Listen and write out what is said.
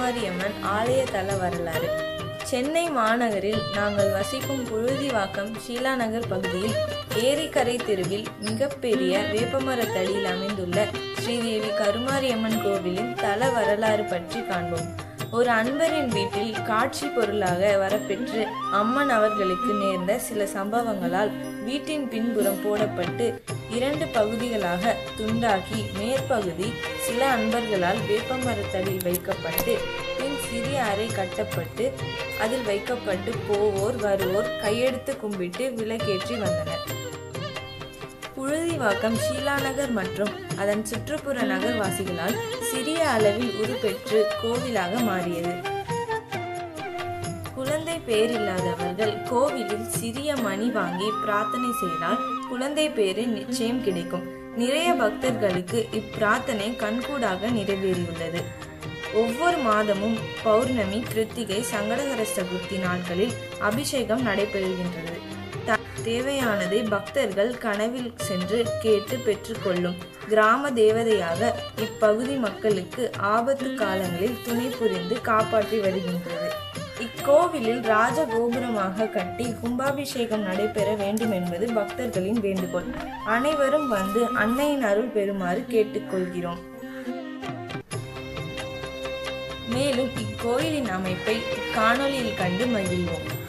கருமாரியம்மன் ஆலய தல வரலாறு சென்னை மாநகரில் நாங்கள் வசிக்கும் புழுதிவாக்கம் ஷீலா நகர் பகுதியில் ஏரிக்கரை தெருவில் மிகப்பெரிய வேப்பமரத்தடியில் அமைந்துள்ள ஸ்ரீதேவி கருமாரியம்மன் கோவிலின் தல வரலாறு பற்றி காண்போம் ஒரு அன்பரின் வீட்டில் காட்சி பொருளாக வரப்பெற்று அம்மன் அவர்களுக்கு நேர்ந்த சில சம்பவங்களால் வீட்டின் பின்புறம் போடப்பட்டு இரண்டு பகுதிகளாக துண்டாக்கி மேற்பகுதி சில அன்பர்களால் வேப்பமரத்தடியில் வைக்கப்பட்டு பின் சிறிய அறை கட்டப்பட்டு அதில் வைக்கப்பட்டு போவோர் வருவோர் கையெடுத்து கும்பிட்டு விளக்கேற்றி வந்தனர் புழுதிவாக்கம் ஷீலாநகர் மற்றும் அதன் சுற்றுப்புற நகர்வாசிகளால் சிறிய அளவில் உருப்பெற்று கோவிலாக மாறியது குழந்தை பேர் இல்லாதவர்கள் கோவிலில் சிறிய மணி வாங்கி பிரார்த்தனை செய்தால் குழந்தை பேரு நிச்சயம் கிடைக்கும் நிறைய பக்தர்களுக்கு இப்பிரார்த்தனை கண்கூடாக நிறைவேறியுள்ளது ஒவ்வொரு மாதமும் பௌர்ணமி கிருத்திகை சங்கடகர சதுர்த்தி நாட்களில் அபிஷேகம் நடைபெறுகின்றது த- தேவையானதை பக்தர்கள் கனவில் சென்று கேட்டு பெற்றுக்கொள்ளும் கிராம தேவதையாக இப்பகுதி மக்களுக்கு ஆபத்து காலங்களில் துணை புரிந்து காப்பாற்றி வருகின்றது இக்கோவிலில் ராஜகோபுரமாக கட்டி கும்பாபிஷேகம் நடைபெற வேண்டும் என்பது பக்தர்களின் வேண்டுகோள் அனைவரும் வந்து அன்னையின் அருள் பெறுமாறு கேட்டுக்கொள்கிறோம் மேலும் இக்கோயிலின் அமைப்பை இக்காணொளியில் கண்டு மகிழ்வோம்